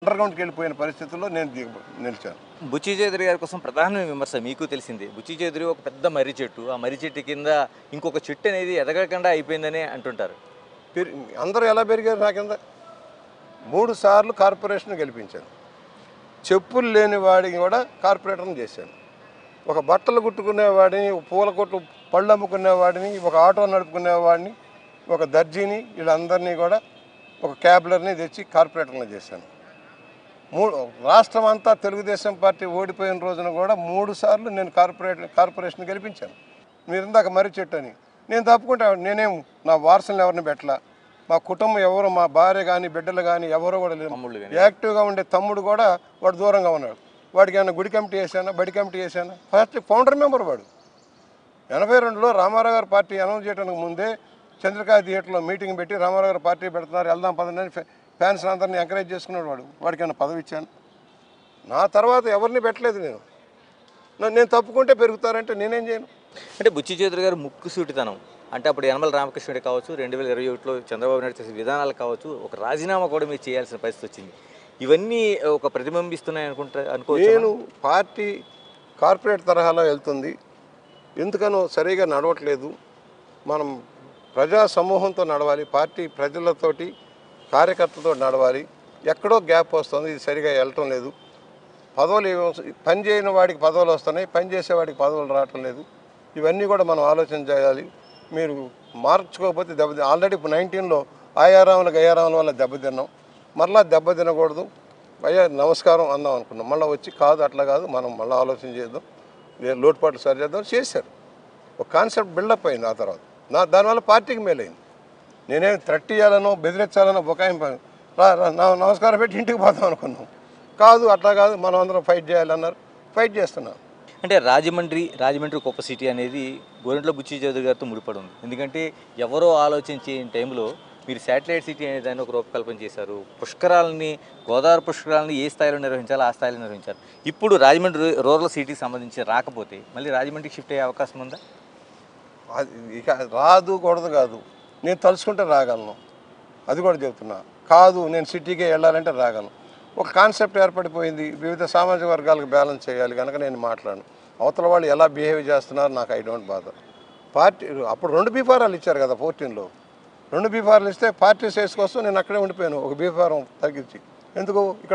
under గ్రౌండ్కి వెళ్ళిపోయిన పరిస్థితుల్లో నేను దిగు నిలిచాను బుచ్చి చౌదరి గారి కోసం ప్రధాన విమర్శ మీకు తెలిసిందే బుచ్చి చౌదరి ఒక పెద్ద మర్రి చెట్టు ఆ మర్రి చెట్టు కింద ఇంకొక చెట్టు అనేది ఎదగకుండా అయిపోయిందని అంటుంటారు పెరి- అందరూ ఎలా పెరిగారు నా కింద మూడు సార్లు కార్పొరేషన్ గెలిపించాను చెప్పులు లేని వాడిని కూడా కార్పొరేటర్ని చేశాను ఒక బట్టలు కుట్టుకునేవాడిని ఒక పూల కొట్లు పళ్ళు అమ్ముకునేవాడిని ఒక ఆటో నడుపుకునేవాడిని ఒక దర్జీని వీళ్ళందరినీ కూడా ఒక క్యాబ్లర్ని తెచ్చి కార్పొరేటర్ని చేశాను మూడు రాష్ట్రం అంతా తెలుగుదేశం పార్టీ ఓడిపోయిన రోజున కూడా మూడు సార్లు నేను కార్పొరేట్ కార్పొరేషన్ గెలిపించాను మీరు ఇందాక మర్రి చెట్టు అని నేను తప్పుకుంటా నేనేం నా వారసులను ఎవరిని పెట్టలా మా కుటుంబం ఎవరు మా భార్య కానీ బిడ్డలు కానీ ఎవరు కూడా లేరు తమ్ముళ్ళు కానీ యాక్టివ్గా ఉండే తమ్ముడు కూడా వాడు దూరంగా ఉన్నాడు వాడికి ఏమైనా గుడి కమిటీ వేసానా బడి కమిటీ వేసానా ఫస్ట్ ఫౌండర్ మెంబర్ వాడు ఎనభై రెండులో రామారావు గారు పార్టీ అనౌన్స్ చేయడానికి ముందే చంద్రకా థియేటర్లో మీటింగ్ పెట్టి రామారావు గారు పార్టీ పెడుతున్నారు వెళ్దాం పదండి ఫ్యాన్స్ అందరినీ ఎంకరేజ్ చేసుకున్నాడు వాడు వాడికి ఏమైనా పదవి ఇచ్చాను నా తర్వాత ఎవరిని పెట్టలేదు నేను నన్ను నేను తప్పుకుంటే పెరుగుతారంటే నేనేం చేయను అంటే బుచ్చి చౌదరి గారు ముక్కు సూటితనం అంటే అప్పుడు యనమల రామకృష్ణుడి కావచ్చు రెండు వేల ఇరవై ఒకటిలో చంద్రబాబు నాయుడు చేసే విధానాలు కావచ్చు ఒక రాజీనామా కూడా మీరు చేయాల్సిన పరిస్థితి వచ్చింది ఇవన్నీ ఒక ప్రతిబింబిస్తున్నాయి అనుకుంటా అనుకోవచ్చు నేను పార్టీ కార్పొరేట్ తరహాలో వెళ్తుంది ఎందుకనో సరిగా నడవట్లేదు మనం ప్రజా సమూహంతో నడవాలి పార్టీ ప్రజలతోటి కార్యకర్తతో నడవాలి ఎక్కడో గ్యాప్ వస్తుంది ఇది సరిగా వెళ్ళటం లేదు పదవులు ఏమో- పని చేయని వాడికి పదవులు వస్తున్నాయి పని చేసేవాడికి పదవులు రావటం లేదు ఇవన్నీ కూడా మనం ఆలోచన చేయాలి మీరు మార్చుకోకపోతే దెబ్బతి ఆల్రెడీ ఇప్పుడు నైన్టీన్లో ఆయారాములు గయారాముల వల్ల దెబ్బతిన్నాం మరలా దెబ్బ తినకూడదు అయ్యా నమస్కారం అందాం అనుకున్నాం మళ్ళీ వచ్చి కాదు అట్లా కాదు మనం మళ్ళీ ఆలోచన చేద్దాం ఏ లోటుపాట్లు సరి చేద్దాం చేశారు ఒక కాన్సెప్ట్ బిల్డప్ అయింది ఆ తర్వాత నా దానివల్ల పార్టీకి మేలైంది నేనేం థ్రెట్ ఇవ్వాలనో బెదిరించాలనో బొకాయింప రా రా, నా- నమస్కారం పెట్టి ఇంటికి పోదాం అనుకున్నాం కాదు అట్లా కాదు మనం అందరం ఫైట్ చేయాలన్నారు ఫైట్ చేస్తున్నాం అంటే రాజమండ్రి రాజమండ్రి గొప్ప సిటీ అనేది గోరింట్ల బుచ్చి చౌదరి గారితో ముడిపడి ఉంది ఎందుకంటే ఎవరో ఆలోచించే టైంలో మీరు శాటిలైట్ సిటీ అనే దాన్ని ఒక రూపకల్పన చేశారు పుష్కరాలని గోదావరి పుష్కరాలని ఏ స్థాయిలో నిర్వహించాలో ఆ స్థాయిలో నిర్వహించారు ఇప్పుడు రాజమండ్రి రూరల్ సిటీకి సంబంధించి రాకపోతే మళ్ళీ రాజమండ్రికి షిఫ్ట్ అయ్యే అవకాశం ఉందా అది ఇక రాదు కూడదు కాదు నేను తలుచుకుంటే రాగలను అది కూడా చెప్తున్నా కాదు నేను సిటీకే వెళ్ళాలంటే రాగలను ఒక కాన్సెప్ట్ ఏర్పడిపోయింది వివిధ సామాజిక వర్గాలకు బ్యాలెన్స్ చేయాలి కనుక నేను మాట్లాడను అవతల వాళ్ళు ఎలా బిహేవ్ చేస్తున్నారు నాకు ఐ డోంట్ బాధ పార్టీ అప్పుడు రెండు బీఫారాలు ఇచ్చారు కదా ఫోర్టీన్లో రెండు బీఫారాలు ఇస్తే పార్టీ సైజ్ కోసం నేను అక్కడే ఉండిపోయాను ఒక బీఫారం తగ్గించి ఎందుకు ఇక్కడ